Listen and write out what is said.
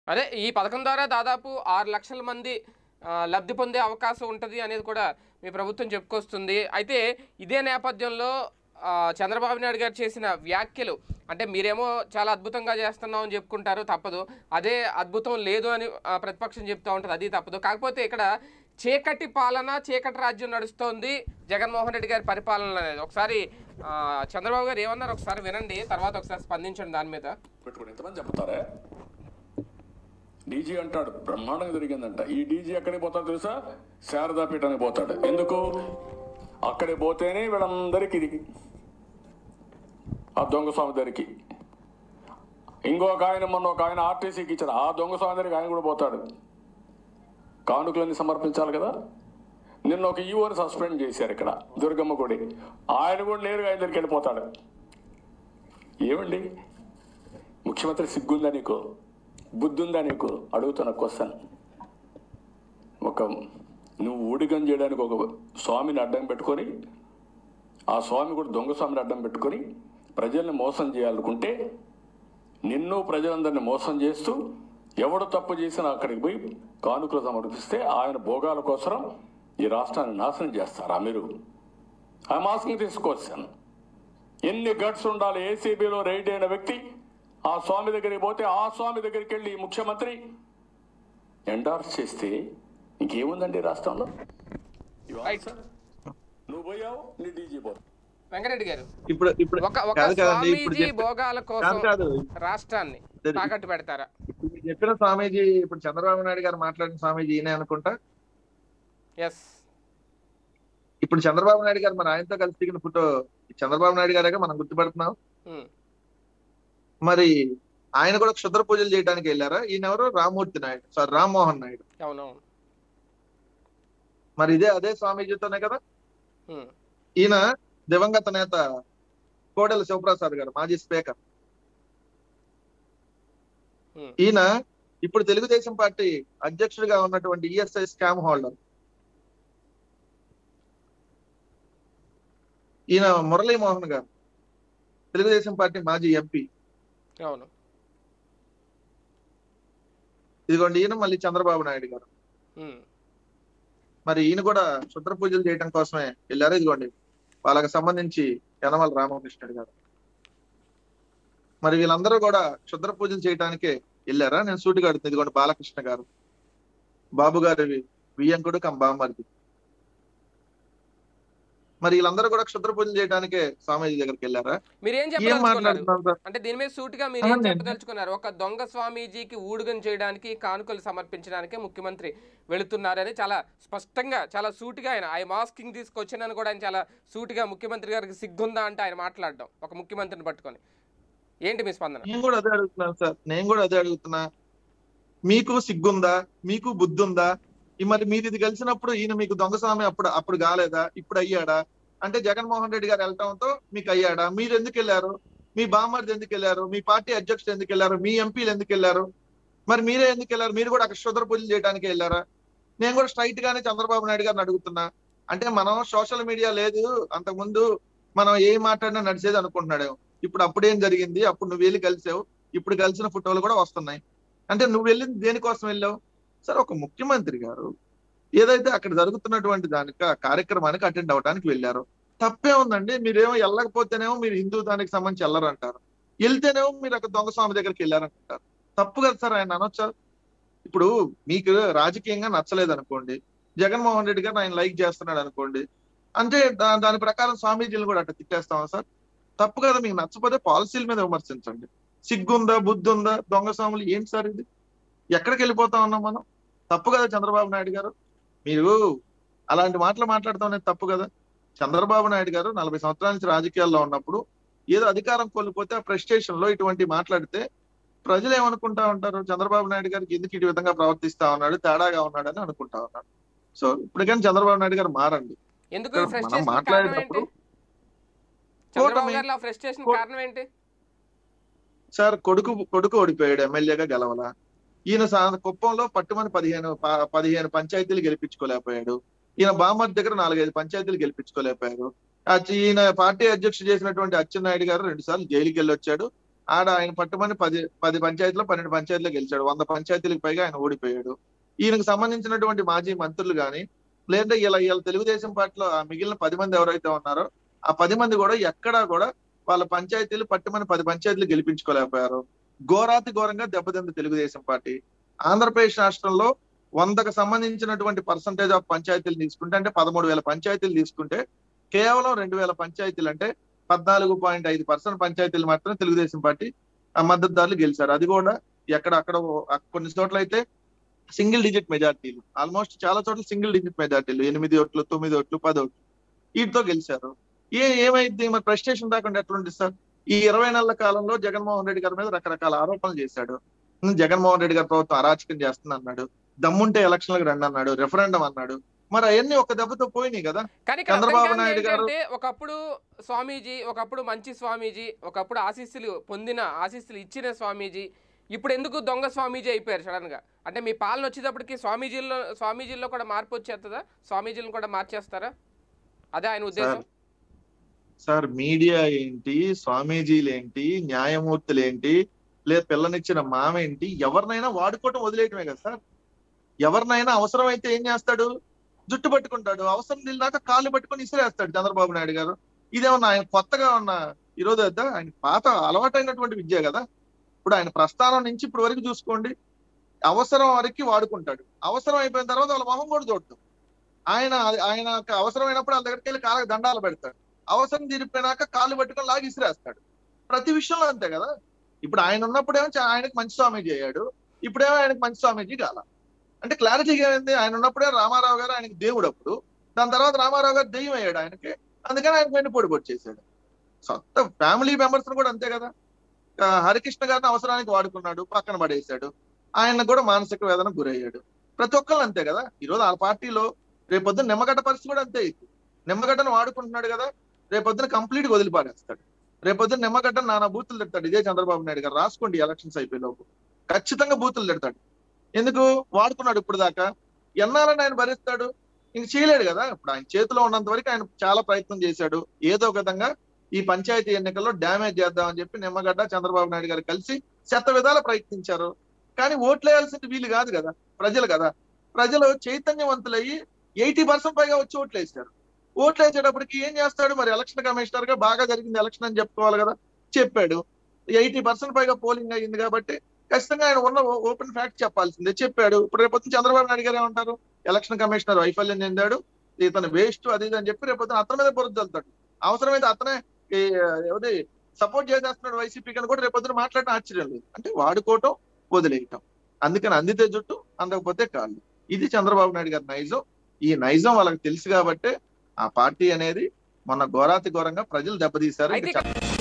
అదే ఈ పథకం ద్వారా దాదాపు ఆరు లక్షల మంది ఆ, లబ్ధి పొందే అవకాశం ఉంటుంది అనేది కూడా మీ ప్రభుత్వం చెప్పుకొస్తుంది అయితే ఇదే నేపథ్యంలో ఆ, చంద్రబాబు నాయుడు గారు చేసిన వ్యాఖ్యలు అంటే మీరేమో చాలా అద్భుతంగా చేస్తున్నాం అని చెప్పుకుంటారు తప్పదు అదే అద్భుతం లేదు అని ఆ, ప్రతిపక్షం చెప్తూ ఉంటుంది అది తప్పదు కాకపోతే ఇక్కడ చీకటి పాలన చీకటి రాజ్యం నడుస్తోంది జగన్మోహన్ రెడ్డి గారి పరిపాలన అనేది ఒకసారి ఆ, చంద్రబాబు గారు ఏమన్నారు ఒకసారి వినండి తర్వాత ఒకసారి స్పందించండి దాని మీద పెట్టుకుని ఎంతమంది చెప్తారా డీజీ అంటాడు బ్రహ్మాండంగా జరిగిందంట ఈ డీజీ ఎక్కడికి పోతాడు తెలుసా శారదాపీఠానికి పోతాడు ఎందుకు అక్కడికి పోతేనే వీళ్ళందరికీ ఇది ఆ దొంగ స్వామి దగ్గరికి ఇంకొక ఆయన మొన్న ఒక ఆయన ఆర్టీసీకి ఇచ్చారు ఆ దొంగ స్వామి దగ్గరికి ఆయన కూడా పోతాడు కానుకలన్నీ సమర్పించాలి కదా నిన్న ఒక ఈవోని సస్పెండ్ చేశారు ఇక్కడ దుర్గమ్మ గుడి ఆయన కూడా నేరుగా ఆయన దగ్గరికి వెళ్ళిపోతాడు ఏమండి ముఖ్యమంత్రి సిగ్గుందా నీకు బుద్ధి ఉందా నీకు అడుగుతున్న క్వశ్చన్ ఒక నువ్వు ఊడిగం చేయడానికి ఒక స్వామిని అడ్డం పెట్టుకొని ఆ స్వామి కూడా దొంగ స్వామిని అడ్డం పెట్టుకొని ప్రజల్ని మోసం చేయాలనుకుంటే నిన్ను ప్రజలందరినీ మోసం చేస్తూ ఎవడు తప్పు చేసినా అక్కడికి పోయి కానుకలు సమర్పిస్తే ఆయన భోగాల కోసం ఈ రాష్ట్రాన్ని నాశనం చేస్తారా మీరు ఆ మాస్క్ని తీసుకొచ్చాను ఎన్ని గట్స్ ఉండాలి ఏసీబీలో రైడ్ అయిన వ్యక్తి ఆ స్వామి దగ్గరికి పోతే ఆ స్వామి దగ్గరికి వెళ్ళి ఈ ముఖ్యమంత్రి ఎండార్స్ చేస్తే ఇంకేముందండి ఈ రాష్ట్రంలో You Right. answer. నువ్వు పోయావు నీ డీజీ పోతావు వెంకరెడ్డి గారు ఇప్పుడు ఇప్పుడు ఒక ఒక కాదు కదండి ఇప్పుడు స్వామీజీ చెప్ప- భోగాల కోసం కాదు కాదు రాష్ట్రాన్ని సరే. తాకట్టు పెడతారా ఇప్పుడు మీరు చెప్పిన స్వామీజీ ఇప్పుడు చంద్రబాబు నాయుడు గారు మాట్లాడిన స్వామీజీ ఈయనే అనుకుంటా ఎస్ ఇప్పుడు చంద్రబాబు నాయుడు గారు మన ఆయనతో కలిసి దిగిన ఫోటో చంద్రబాబు నాయుడు గారే మనం గుర్తుపడుతున్నాం మరి ఆయన కూడా క్షుద్ర పూజలు చేయడానికి వెళ్ళారా ఈయన ఎవరు రామ్మూర్తి నాయుడు సారీ రామ్మోహన్ నాయుడు అవునవును మరి ఇదే అదే స్వామీజీతోనే కదా ఉమ్, ఈయన దివంగత నేత కోడెల శివప్రసాద్ గారు మాజీ స్పీకర్ ఉమ్, ఈయన ఇప్పుడు తెలుగుదేశం పార్టీ అధ్యక్షుడిగా ఉన్నటువంటి ఈఎస్ఐ స్కామ్ హోల్డర్ ఈయన మురళీమోహన్ గారు తెలుగుదేశం పార్టీ మాజీ ఎంపీ అవును ఇదిగోండి ఈయన మళ్ళీ చంద్రబాబు నాయుడు గారు ఉమ్, మరి ఈయన కూడా క్షుద్ర పూజలు చేయడం కోసమే వెళ్ళారు ఇదిగోండి వాళ్ళకి సంబంధించి యనమల రామకృష్ణుడు గారు మరి వీళ్ళందరూ కూడా క్షుద్ర పూజలు చేయడానికే వెళ్ళారా నేను సూటిగా అడుగుతుంది ఇదిగోండి బాలకృష్ణ గారు బాబు గారి వియ్యంకుడు కం బామ్మర్ది మరి వీళ్ళందరూ కూడా క్షుద్ర పూజలు చేయడానికే స్వామీజీ దగ్గరికి వెళ్ళారా మీరేం ఏం చెప్పదలుచుకున్నారు మాట్లాడుతున్నారు సార్ అంటే దీని మీద సూటిగా మీరేం అవునండి. చెప్పదలుచుకున్నారు ఒక దొంగ స్వామీజీకి ఊడుగం చేయడానికి కానుకలు సమర్పించడానికే ముఖ్యమంత్రి వెళుతున్నారని చాలా స్పష్టంగా చాలా సూటిగా ఆయన ఆయన మాస్కింగ్ తీసుకొచ్చినని కూడా ఆయన చాలా సూటిగా ముఖ్యమంత్రి గారికి సిగ్గుందా అంటే ఆయన మాట్లాడడం ఒక ముఖ్యమంత్రిని పట్టుకొని ఏంటి మీ స్పందన నేను కూడా అదే అడుగుతున్నాను సార్ నేను కూడా అదే అడుగుతున్నా మీకు సిగ్గుందా మీకు బుద్ధి ఉందా ఈ మరి మీరు ఇది కలిసినప్పుడు ఈయన మీకు దొంగస్వామి అప్పుడు అప్పుడు కాలేదా ఇప్పుడు అయ్యాడా అంటే జగన్మోహన్ రెడ్డి గారు వెళ్ళటంతో మీకు అయ్యాడా మీరు ఎందుకు వెళ్ళారు మీ బామ్మర్ది ఎందుకు వెళ్ళారు మీ పార్టీ అధ్యక్షుడు ఎందుకు వెళ్ళారు మీ ఎంపీలు ఎందుకు వెళ్ళారు మరి మీరే ఎందుకు వెళ్ళారు మీరు కూడా అక్కడ క్షుద్ర పూజలు చేయడానికి వెళ్ళారా నేను కూడా స్ట్రైట్ గానే చంద్రబాబు నాయుడు గారిని అడుగుతున్నా అంటే మనం సోషల్ మీడియా లేదు అంతకుముందు మనం ఏం మాట్లాడినా నడిచేది అనుకుంటున్నాడు ఇప్పుడు అప్పుడేం జరిగింది అప్పుడు నువ్వు వెళ్ళి కలిసావు ఇప్పుడు కలిసిన ఫోటోలు కూడా వస్తున్నాయి అంటే నువ్వు వెళ్ళింది దేనికోసం వెళ్ళావు సరే ఒక ముఖ్యమంత్రి గారు ఏదైతే అక్కడ జరుగుతున్నటువంటి దానికి ఆ కార్యక్రమానికి అటెండ్ అవడానికి వెళ్ళారు తప్పే ఉందండి మీరేమో వెళ్ళకపోతేనేమో మీరు హిందూ దానికి సంబంధించి వెళ్ళరంటారు వెళ్తేనేమో మీరు అక్కడ దొంగ స్వామి దగ్గరికి వెళ్ళారంటారు తప్పు కదా సార్ ఆయన అనొచ్చా ఇప్పుడు మీకు రాజకీయంగా నచ్చలేదు అనుకోండి జగన్మోహన్ రెడ్డి గారు ఆయన లైక్ చేస్తున్నాడు అనుకోండి అంటే దా- దాని ప్రకారం స్వామీజీలు కూడా అట్లా తిట్టేస్తామా సార్ తప్పు కదా మీకు నచ్చపోతే పాలసీల మీద విమర్శించండి సిగ్గుందా బుద్ధి ఉందా దొంగ స్వాములు ఏంటి సార్ ఇది ఎక్కడికి వెళ్ళిపోతా ఉన్నాం మనం తప్పు కదా చంద్రబాబు నాయుడు గారు మీరు అలాంటి మాటలు మాట్లాడతాం అనేది తప్పు కదా చంద్రబాబు నాయుడు గారు నలభై సంవత్సరాల నుంచి రాజకీయాల్లో ఉన్నప్పుడు ఏదో అధికారం కోల్పోతే ఆ ప్రెస్టేషన్ లో ఇటువంటి మాట్లాడితే ప్రజలు ఏమనుకుంటా ఉంటారు చంద్రబాబు నాయుడు గారికి ఎందుకు ఇటు విధంగా ప్రవర్తిస్తా ఉన్నాడు తేడాగా ఉన్నాడు అని అనుకుంటా ఉన్నాడు సో ఇప్పటికైనా చంద్రబాబు నాయుడు గారు మారండి ఎందుకు ఈ మనం ఫ్రస్ట్రేషన్ కారణం ఏంటి మాట్లాడేటప్పుడు చంద్రబాబు కూటమి- గారిలో ఫ్రస్ట్రేషన్ కూ- కారణం ఏంటి సార్ కొడుకు కొడుకు ఓడిపోయాడు ఎమ్మెల్యేగా గెలవల ఈయన సా- కుప్పంలో పట్టుమని పదిహేను ప- పదిహేను పంచాయతీలు గెలిపించుకోలేకపోయాడు ఈయన బామర్ దగ్గర నాలుగైదు పంచాయతీలు గెలిపించుకోలేకపోయారు ఆ చి- ఈయన పార్టీ అధ్యక్షుడు చేసినటువంటి అచ్చెన్నాయుడు గారు రెండు సార్లు జైలుకి వెళ్ళి వచ్చాడు ఆడ ఆయన పట్టుమని పది పది పంచాయతీలో పన్నెండు పంచాయతీలో గెలిచాడు వంద పంచాయతీలకు పైగా ఆయన ఓడిపోయాడు ఈయనకు సంబంధించినటువంటి మాజీ మంత్రులు గాని లేదంటే ఇలా ఇలా తెలుగుదేశం పార్టీలో ఆ మిగిలిన పది మంది ఎవరైతే ఉన్నారో ఆ పది మంది కూడా ఎక్కడా కూడా వాళ్ళ పంచాయతీలు పట్టుమని పది పంచాయతీలు గెలిపించుకోలేకపోయారు ఘోరాతి ఘోరంగా దెబ్బతింది తెలుగుదేశం పార్టీ ఆంధ్రప్రదేశ్ రాష్ట్రంలో వందకు సంబంధించినటువంటి పర్సంటేజ్ ఆఫ్ పంచాయతీలు తీసుకుంటే అంటే పదమూడు వేల పంచాయతీలు తీసుకుంటే కేవలం రెండు వేల పంచాయతీలు అంటే పద్నాలుగు పాయింట్ ఐదు పర్సెంట్ పంచాయతీలు మాత్రమే తెలుగుదేశం పార్టీ ఆ మద్దతుదారులు గెలిచారు అది కూడా ఎక్కడ అక్కడ కొన్ని చోట్ల అయితే సింగిల్ డిజిట్ మెజార్టీలు ఆల్మోస్ట్ చాలా చోట్ల సింగిల్ డిజిట్ మెజార్టీలు ఎనిమిది ఓట్లు తొమ్మిది ఓట్లు పది ఓట్లు వీటితో గెలిచారు ఏ ఏమైంది మరి ప్రెస్టేషన్ రాకుండా ఎట్లుంది సార్ ఈ ఇరవై నెలల కాలంలో జగన్మోహన్ రెడ్డి గారి మీద రకరకాల ఆరోపణలు చేశాడు ఉమ్, జగన్మోహన్ రెడ్డి గారి ప్రభుత్వం అరాచకం చేస్తుంది అన్నాడు దమ్ముంటే ఎలక్షన్లకు రండి అన్నాడు రెఫరెండం అన్నాడు మరి అవన్నీ ఒక దెబ్బతో పోయినాయి కదా కానీ ఇక్కడ అర్థం చంద్రబాబు కానిది నాయుడు గారు- ఏంటంటే ఒకప్పుడు స్వామీజీ ఒకప్పుడు మంచి స్వామీజీ ఒకప్పుడు ఆశీస్సులు పొందిన ఆశీస్సులు ఇచ్చిన స్వామీజీ ఇప్పుడు ఎందుకు దొంగ స్వామీజీ అయిపోయారు సడన్ గా అంటే మీ పాలన వచ్చేటప్పటికి స్వామీజీల్లో స్వామీజీల్లో కూడా మార్పు వచ్చేస్తుందా స్వామీజీలను కూడా మార్చేస్తారా అదే ఆయన ఉద్దేశం సార్ మీడియా ఏంటి స్వామీజీలు ఏంటి న్యాయమూర్తులు ఏంటి లేదా పిల్లనిచ్చిన మామ ఏంటి ఎవరినైనా వాడుకోవటం వదిలేయటమే కదా సార్ ఎవరినైనా అవసరం అయితే ఏం చేస్తాడు జుట్టు పట్టుకుంటాడు అవసరం దాకా కాళ్ళు పట్టుకొని ఇసిరేస్తాడు చంద్రబాబు నాయుడు గారు ఇదేమన్నా ఆయన కొత్తగా ఉన్న ఈరోజు వద్ద ఆయన పాత అలవాటైనటువంటి విద్య కదా ఇప్పుడు ఆయన ప్రస్థానం నుంచి ఇప్పుడు వరకు చూసుకోండి అవసరం వరకు వాడుకుంటాడు అవసరం అయిపోయిన తర్వాత వాళ్ళ మొహం కూడా చూడదు ఆయన ఆయన అవసరమైనప్పుడు వాళ్ళ దగ్గరికి వెళ్ళి కాళ్ళకి దండాలు పెడతాడు అవసరం తీరిపోయినాక కాళ్ళు పట్టుకొని లాగి ఇసిరేస్తాడు ప్రతి విషయంలో అంతే కదా ఇప్పుడు ఆయన ఉన్నప్పుడేమో చా- ఆయనకు మంచి స్వామీజీ అయ్యాడు ఇప్పుడేమో ఆయనకు మంచి స్వామీజీ కాల అంటే క్లారిటీగా ఏంది ఆయన ఉన్నప్పుడే రామారావు గారు ఆయనకి దేవుడు అప్పుడు దాని తర్వాత రామారావు గారు దెయ్యం అయ్యాడు ఆయనకి అందుకని ఆయన వెండి పొడి పొడి చేశాడు సొంత ఫ్యామిలీ మెంబర్స్ కూడా అంతే కదా ఆ, హరికృష్ణ గారిని అవసరానికి వాడుకున్నాడు పక్కన పడేశాడు ఆయన కూడా మానసిక వేదన గురయ్యాడు ప్రతి ఒక్కళ్ళు అంతే కదా ఈరోజు ఆ పార్టీలో రేపొద్దున నిమ్మగడ్డ పరిస్థితి కూడా అంతే ఇది నిమ్మగడ్డను వాడుకుంటున్నాడు కదా రేపొద్దున కంప్లీట్ గా వదిలిపారేస్తాడు రేపొద్దున నిమ్మగడ్డ నానా బూతులు తిడతాడు ఇదే చంద్రబాబు నాయుడు గారు రాసుకోండి ఎలక్షన్స్ అయిపోయే లోపు ఖచ్చితంగా బూతులు తిడతాడు ఎందుకు వాడుకున్నాడు ఇప్పుడు దాకా ఎన్నాలని ఆయన భరిస్తాడు ఇంక చేయలేడు కదా ఇప్పుడు ఆయన చేతిలో ఉన్నంత వరకు ఆయన చాలా ప్రయత్నం చేశాడు ఏదో ఒక విధంగా ఈ పంచాయతీ ఎన్నికల్లో డ్యామేజ్ చేద్దామని చెప్పి నిమ్మగడ్డ చంద్రబాబు నాయుడు గారు కలిసి శత విధాల ప్రయత్నించారు కానీ ఓట్లేయాల్సింది వీళ్ళు కాదు కదా ప్రజలు కదా ప్రజలు చైతన్యవంతులయ్యి ఎయిటీ పర్సెంట్ పైగా వచ్చి ఓట్లు వేశారు ఓట్లు వేసేటప్పటికి ఏం చేస్తాడు మరి ఎలక్షన్ కమిషనర్ గా బాగా జరిగింది ఎలక్షన్ అని చెప్పుకోవాలి కదా చెప్పాడు ఎయిటీ పర్సెంట్ పైగా పోలింగ్ అయ్యింది కాబట్టి ఖచ్చితంగా ఆయన ఉన్న ఓపెన్ ఫ్యాక్ట్ చెప్పాల్సిందే చెప్పాడు ఇప్పుడు రేపొద్దున చంద్రబాబు నాయుడు గారు ఏమంటారు ఎలక్షన్ కమిషనర్ వైఫల్యం చెందాడు ఇతను వేస్ట్ అది ఇది అని చెప్పి రేపొద్దున అతని మీద బురద వెళ్తాడు అవసరమైతే అతనే ఈ, ఎవరి సపోర్ట్ చేసేస్తున్నాడు వైసీపీ అని కూడా రేపొద్దున మాట్లాడటం ఆశ్చర్యం లేదు అంటే వాడుకోవటం వదిలేయటం అందుకని అందితే జుట్టు అందకపోతే కాళ్ళు ఇది చంద్రబాబు నాయుడు గారి నైజం ఈ నైజం వాళ్ళకి తెలుసు కాబట్టి ఆ పార్టీ అనేది మొన్న ఘోరాతి ఘోరంగా ప్రజలు దెబ్బతీశారు అయితే ఇంకా ఇక్కడ